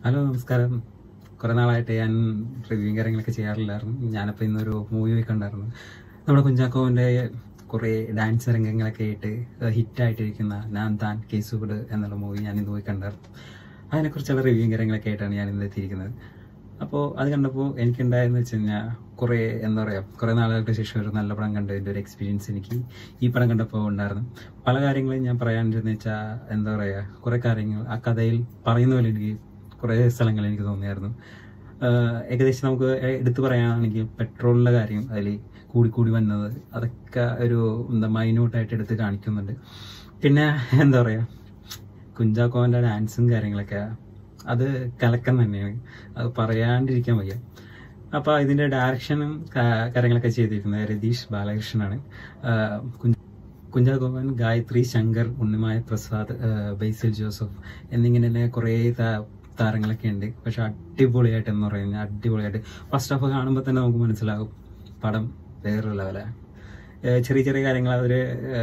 hello നമസ്കാരം കുറേ നാളായിട്ട് ഞാൻ റിവ്യൂ കാര്യങ്ങളൊക്കെ ചെയ്യാറില്ലായിരുന്നു ഞാനപ്പോൾ ഇന്നൊരു മൂവി പോയി കണ്ടായിരുന്നു നമ്മുടെ കുഞ്ചാക്കോവിൻ്റെ കുറേ ഡാൻസ് രംഗങ്ങളൊക്കെ ആയിട്ട് ഹിറ്റായിട്ടിരിക്കുന്ന ഞാൻ താൻ കേസുകൂട് എന്നുള്ള മൂവി ഞാൻ ഇന്ന് പോയി കണ്ടായിരുന്നു അതിനെക്കുറിച്ചുള്ള റിവ്യൂ കാര്യങ്ങളൊക്കെ ആയിട്ടാണ് ഞാൻ ഇന്ന് എത്തിയിരിക്കുന്നത് അപ്പോൾ അത് കണ്ടപ്പോൾ എനിക്കുണ്ടായെന്ന് വെച്ച് കഴിഞ്ഞാൽ കുറേ എന്താ പറയുക കുറേ നാളുകൾക്ക് ശേഷം ഒരു നല്ല പടം കണ്ടതിൻ്റെ ഒരു എക്സ്പീരിയൻസ് എനിക്ക് ഈ പടം കണ്ടപ്പോൾ ഉണ്ടായിരുന്നു പല കാര്യങ്ങളും ഞാൻ പറയാനിരുന്നു വെച്ചാൽ എന്താ പറയുക കുറേ കാര്യങ്ങൾ ആ കഥയിൽ പറയുന്ന പോലെ എനിക്ക് കുറേ സ്ഥലങ്ങൾ എനിക്ക് തോന്നിയായിരുന്നു ആഹ് ഏകദേശം നമുക്ക് എടുത്തു പറയുകയാണെങ്കിൽ പെട്രോളിൻ്റെ കാര്യം അതിൽ കൂടിക്കൂടി വന്നത് അതൊക്കെ ഒരു എന്താ മൈന്യൂട്ടായിട്ട് എടുത്ത് കാണിക്കുന്നുണ്ട് പിന്നെ എന്താ പറയുക കുഞ്ചാക്കോവൻ്റെ ഡാൻസും കാര്യങ്ങളൊക്കെ അത് കലക്കം തന്നെയാണ് അത് പറയാണ്ടിരിക്കാൻ വയ്യ അപ്പോൾ ഇതിൻ്റെ ഡയറക്ഷനും കാ- കാര്യങ്ങളൊക്കെ ചെയ്തിരിക്കുന്നത് രതീഷ് ബാലകൃഷ്ണനാണ് ആഹ് കുഞ്ച- കുഞ്ചാക്കോവൻ ഗായത്രി ശങ്കർ ഉണ്ണിമായ പ്രസാദ് ആഹ് ബേസിൽ ജോസഫ് എന്നിങ്ങനെ കുറേ താ- താരങ്ങളൊക്കെ ഉണ്ട് പക്ഷെ അടിപൊളിയായിട്ട് എന്ന് പറയുന്നത് അടിപൊളിയായിട്ട് ഫസ്റ്റ് ഹാഫ് കാണുമ്പോൾ തന്നെ നമുക്ക് മനസ്സിലാകും പടം വേറൊരു ലെവലാണ് ചെറിയ ചെറിയ കാര്യങ്ങൾ അവർ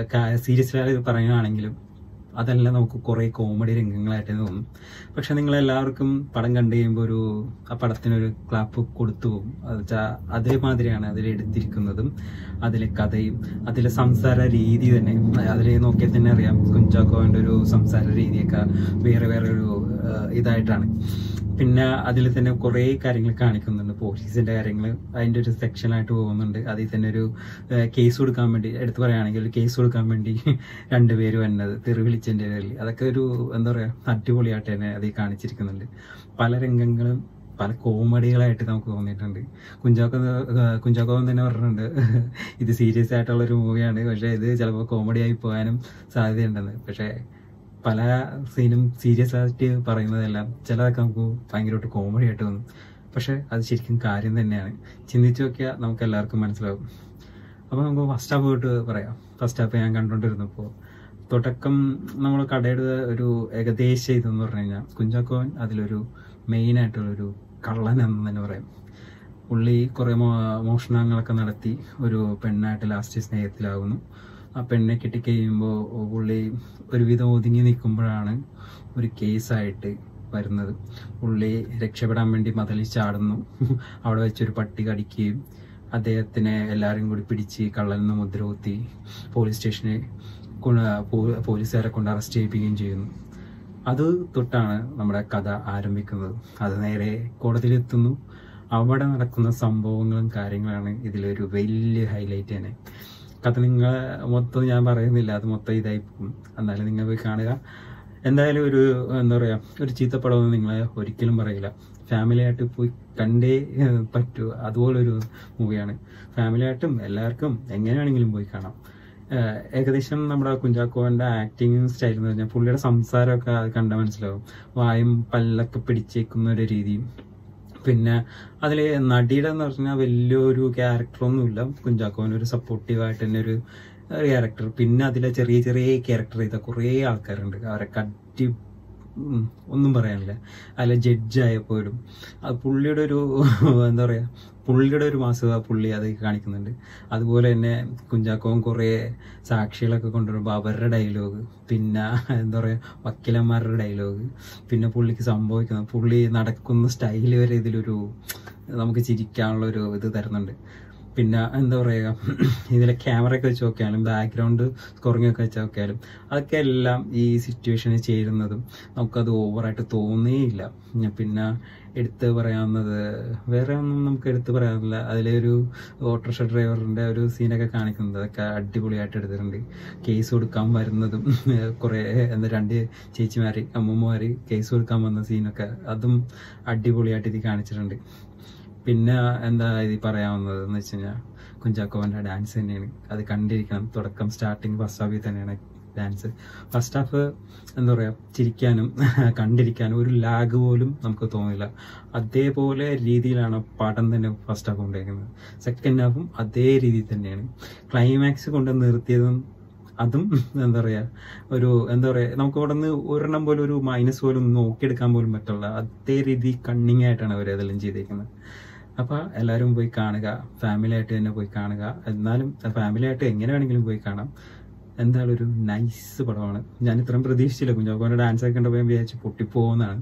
സീരിയസ് പറയുകയാണെങ്കിലും അതെല്ലാം നമുക്ക് കുറേ കോമഡി രംഗങ്ങളായിട്ട് തോന്നും പക്ഷെ നിങ്ങൾ എല്ലാവർക്കും പടം കണ്ടു കഴിയുമ്പോൾ ഒരു ആ പടത്തിനൊരു ക്ലാപ്പ് കൊടുത്തു പോകും അത് വെച്ചാൽ അതേമാതിരിയാണ് അതിൽ എടുത്തിരിക്കുന്നതും അതിലെ കഥയും അതിലെ സംസാര രീതി തന്നെ അതിൽ നോക്കിയാൽ തന്നെ അറിയാം കുഞ്ചാക്കോവിൻ്റെ ഒരു സംസാര രീതിയൊക്കെ വേറെ വേറെ ഒരു ആ, ഇതായിട്ടാണ് പിന്നെ അതിൽ തന്നെ കുറേ കാര്യങ്ങൾ കാണിക്കുന്നുണ്ട് പോലീസിന്റെ കാര്യങ്ങൾ അതിന്റെ ഒരു സെക്ഷനായിട്ട് പോകുന്നുണ്ട് അതിൽ തന്നെ ഒരു കേസ് കൊടുക്കാൻ വേണ്ടി എടുത്തു പറയുകയാണെങ്കിൽ ഒരു കേസ് കൊടുക്കാൻ വേണ്ടി രണ്ടുപേര് വന്നത് തെറി വിളിച്ചതിന്റെ പേരിൽ അതൊക്കെ ഒരു എന്താ പറയാ അടിപൊളിയായിട്ട് തന്നെ അതിൽ കാണിച്ചിരിക്കുന്നുണ്ട് പല രംഗങ്ങളും പല കോമഡികളായിട്ട് നമുക്ക് തോന്നിയിട്ടുണ്ട് കുഞ്ചാക്കോ കുഞ്ചാക്കോവൻ തന്നെ പറഞ്ഞിട്ടുണ്ട് ഇത് സീരിയസ് ആയിട്ടുള്ള ഒരു മൂവിയാണ് പക്ഷേ ഇത് ചിലപ്പോൾ കോമഡി ആയി പോകാനും സാധ്യതയുണ്ടെന്ന് പക്ഷേ പല സീനും സീരിയസ് ആയിട്ട് പറയുന്നതെല്ലാം ചിലതൊക്കെ നമുക്ക് ഭയങ്കരമായിട്ട് കോമഡി ആയിട്ട് തോന്നും പക്ഷെ അത് ശരിക്കും കാര്യം തന്നെയാണ് ചിന്തിച്ചു നോക്കിയാൽ നമുക്ക് എല്ലാവർക്കും മനസ്സിലാവും അപ്പോൾ നമുക്ക് ഫസ്റ്റ് ഹാഫ് പോയിട്ട് പറയാം ഫസ്റ്റ് ഹാഫ് ഞാൻ കണ്ടുകൊണ്ടിരുന്നപ്പോൾ തുടക്കം നമ്മൾ കടയുടെ ഒരു ഏകദേശം ഇതെന്ന് പറഞ്ഞു കഴിഞ്ഞാൽ കുഞ്ചാക്കോവൻ അതിലൊരു മെയിൻ ആയിട്ടുള്ളൊരു കള്ളൻ എന്ന് തന്നെ പറയാം പുള്ളി കുറേ മോ മോഷണങ്ങളൊക്കെ നടത്തി ഒരു പെണ്ണായിട്ട് ലാസ്റ്റ് സ്നേഹത്തിലാകുന്നു ആ പെണ്ണെ കിട്ടിക്കഴിയുമ്പോൾ പുള്ളി ഒരുവിധം ഒതുങ്ങി നിൽക്കുമ്പോഴാണ് ഒരു കേസായിട്ട് വരുന്നത് പുള്ളി രക്ഷപ്പെടാൻ വേണ്ടി മതലിൽ ചാടുന്നു അവിടെ വെച്ചൊരു പട്ടി കടിക്കുകയും അദ്ദേഹത്തിനെ എല്ലാവരും കൂടി പിടിച്ച് കള്ളനെന്ന് മുദ്ര കുത്തി പോലീസ് സ്റ്റേഷനിൽ കൊണ്ട- പോ- പോലീസുകാരെ കൊണ്ട് അറസ്റ്റ് ചെയ്യിപ്പിക്കുകയും ചെയ്യുന്നു അത് തൊട്ടാണ് നമ്മുടെ കഥ ആരംഭിക്കുന്നത് അത് നേരെ കോടതിയിലെത്തുന്നു അവിടെ നടക്കുന്ന സംഭവങ്ങളും കാര്യങ്ങളാണ് ഇതിലൊരു വലിയ ഹൈലൈറ്റ് തന്നെ കഥ നിങ്ങൾ മൊത്തം ഞാൻ പറയുന്നില്ല അത് മൊത്തം ഇതായി പോകും എന്നാലും നിങ്ങൾ പോയി കാണുക എന്തായാലും ഒരു എന്താ പറയുക ഒരു ചീത്തപ്പടമൊന്നും നിങ്ങളെ ഒരിക്കലും പറയില്ല ഫാമിലി ആയിട്ട് പോയി കണ്ടേ ഏഹ്, പറ്റൂ അതുപോലൊരു മൂവിയാണ് ഫാമിലി ആയിട്ടും എല്ലാവർക്കും എങ്ങനെ വേണമെങ്കിലും പോയി കാണാം ഏഹ്, ഏകദേശം നമ്മുടെ കുഞ്ചാക്കോവന്റെ ആക്ടിങ് സ്റ്റൈൽ എന്ന് പറഞ്ഞാൽ പുള്ളിയുടെ സംസാരമൊക്കെ അത് കണ്ടാൽ മനസ്സിലാവും വായും പല്ലൊക്കെ പിടിച്ചേക്കുന്ന ഒരു രീതിയും പിന്നെ അതിൽ നടിയുടെ എന്ന് പറഞ്ഞാൽ വലിയൊരു ക്യാരക്ടറൊന്നുമില്ല കുഞ്ചാക്കോവൻ ഒരു സപ്പോർട്ടീവായിട്ട് തന്നെ ഒരു ക്യാരക്ടർ പിന്നെ അതിലെ ചെറിയ ചെറിയ ക്യാരക്ടർ ചെയ്ത കുറേ ആൾക്കാരുണ്ട് അവരൊക്കെ അടി ഉം, ഒന്നും പറയാനില്ല അതിലെ ജഡ്ജായപ്പോലും അത് പുള്ളിയുടെ ഒരു എന്താ പറയുക പുള്ളിയുടെ ഒരു മാസത പുള്ളി അത് കാണിക്കുന്നുണ്ട് അതുപോലെ തന്നെ കുഞ്ചാക്കോവും കുറേ സാക്ഷികളൊക്കെ കൊണ്ടുവരുമ്പോൾ അവരുടെ ഡയലോഗ് പിന്നെ എന്താ പറയുക വക്കീലന്മാരുടെ ഡയലോഗ് പിന്നെ പുള്ളിക്ക് സംഭവിക്കുന്നത് പുള്ളി നടക്കുന്ന സ്റ്റൈല് വരെ ഇതിലൊരു നമുക്ക് ചിരിക്കാനുള്ള ഒരു ഇത് തരുന്നുണ്ട് പിന്നെ എന്താ പറയുക ഇതിലെ ക്യാമറ ഒക്കെ വെച്ച് നോക്കിയാലും ബാക്ക്ഗ്രൗണ്ട് സ്കോറിംഗ് ഒക്കെ വെച്ച് നോക്കിയാലും അതൊക്കെ എല്ലാം ഈ സിറ്റുവേഷനിൽ ചേരുന്നതും നമുക്കത് ഓവറായിട്ട് തോന്നിയില്ല ഞാൻ പിന്നെ എടുത്ത് പറയാവുന്നത് വേറെ ഒന്നും നമുക്ക് എടുത്ത് പറയാനില്ല അതിലെ ഒരു ഓട്ടോറിക്ഷ ഡ്രൈവറിന്റെ ഒരു സീനൊക്കെ കാണിക്കുന്നത് അതൊക്കെ അടിപൊളിയായിട്ട് എടുത്തിട്ടുണ്ട് കേസ് കൊടുക്കാൻ വരുന്നതും കുറേ എന്താ രണ്ട് ചേച്ചിമാര് അമ്മൂമ്മമാര് കേസ് കൊടുക്കാൻ വന്ന സീനൊക്കെ അതും അടിപൊളിയായിട്ട് ഇത് കാണിച്ചിട്ടുണ്ട് പിന്നെ എന്താ ഇത് പറയാവുന്നത് എന്ന് വെച്ച് കഴിഞ്ഞാൽ കുഞ്ചാക്കോവന്റെ ഡാൻസ് തന്നെയാണ് അത് കണ്ടിരിക്കണം തുടക്കം സ്റ്റാർട്ടിങ് ഫസ്റ്റ് ഹാഫിൽ തന്നെയാണ് ഡാൻസ് ഫസ്റ്റ് ഹാഫ് എന്താ പറയുക ചിരിക്കാനും കണ്ടിരിക്കാനും ഒരു ലാഗ് പോലും നമുക്ക് തോന്നില്ല അതേപോലെ രീതിയിലാണ് പടം തന്നെ ഫസ്റ്റ് ഹാഫ് കൊണ്ടുപോയിരിക്കുന്നത് സെക്കൻഡ് ഹാഫും അതേ രീതിയിൽ തന്നെയാണ് ക്ലൈമാക്സ് കൊണ്ട് നിർത്തിയതും അതും എന്താ പറയാ ഒരു എന്താ പറയാ നമുക്ക് ഇവിടെ നിന്ന് ഒരെണ്ണം പോലും ഒരു മൈനസ് പോലും നോക്കിയെടുക്കാൻ പോലും പറ്റില്ല അതേ രീതി കണ്ണിങ് ആയിട്ടാണ് അവർ അതെല്ലാം ചെയ്തേക്കുന്നത് അപ്പൊ എല്ലാവരും പോയി കാണുക ഫാമിലി ആയിട്ട് തന്നെ പോയി കാണുക എന്നാലും ഫാമിലി ആയിട്ട് എങ്ങനെ വേണമെങ്കിലും പോയി കാണാം എന്തായാലും ഒരു നൈസ് പടമാണ് ഞാൻ ഇത്രയും പ്രതീക്ഷിച്ചില്ല കുഞ്ഞാക്കോന്റെ ഡാൻസ് ഒക്കെ കണ്ടപ്പോൾ ഞാൻ വിചാരിച്ചു പൊട്ടിപ്പോകുന്നതാണ്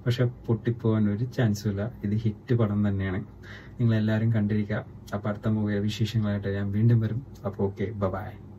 പക്ഷെ പൊട്ടിപ്പോകാൻ ഒരു ചാൻസും ഇല്ല ഇത് ഹിറ്റ് പടം തന്നെയാണ് നിങ്ങളെല്ലാവരും കണ്ടിരിക്കുക അപ്പോൾ അടുത്ത മൂവിയുടെ വിശേഷങ്ങളായിട്ട് ഞാൻ വീണ്ടും വരും അപ്പോൾ ഓക്കെ ബൈ